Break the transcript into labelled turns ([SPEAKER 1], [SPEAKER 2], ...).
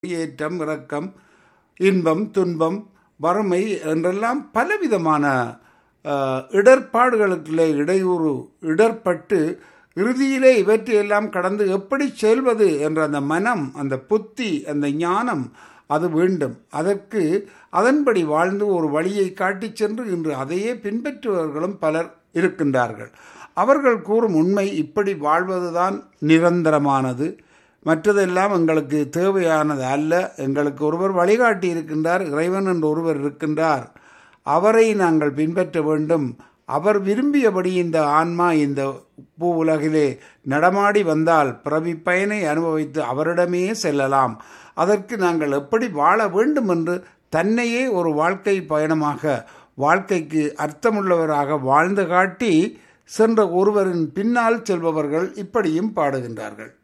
[SPEAKER 1] ஏற்றம் இறக்கம் இன்பம் துன்பம் வறுமை என்றெல்லாம் பலவிதமான அஹ், இடர்பாடுகளுக்குள்ளே இடையூறு இடர்பட்டு இறுதியிலே இவற்றையெல்லாம் கடந்து எப்படி செல்வது என்ற அந்த மனம் அந்த புத்தி அந்த ஞானம் அது வேண்டும் அதற்கு அதன்படி வாழ்ந்து ஒரு வழியை காட்டிச் சென்று இன்று அதையே பின்பற்றுபவர்களும் பலர் இருக்கின்றார்கள் அவர்கள் கூறும் உண்மை இப்படி வாழ்வதுதான் நிரந்தரமானது மற்றதெல்லாம் எங்களுக்கு தேவையானது அல்ல எங்களுக்கு ஒருவர் வழிகாட்டி இருக்கின்றார் இறைவன் என்று ஒருவர் இருக்கின்றார் அவரை நாங்கள் பின்பற்ற வேண்டும் அவர் விரும்பியபடி இந்த ஆன்மா இந்த பூ உலகிலே நடமாடி வந்தால் பிறவி பயனை அனுபவித்து அவரிடமே செல்லலாம் அதற்கு நாங்கள் எப்படி வாழ வேண்டும் என்று தன்னையே ஒரு வாழ்க்கை பயணமாக வாழ்க்கைக்கு அர்த்தமுள்ளவராக வாழ்ந்து காட்டி சென்ற ஒருவரின் பின்னால் செல்பவர்கள் இப்படியும் பாடுகின்றார்கள்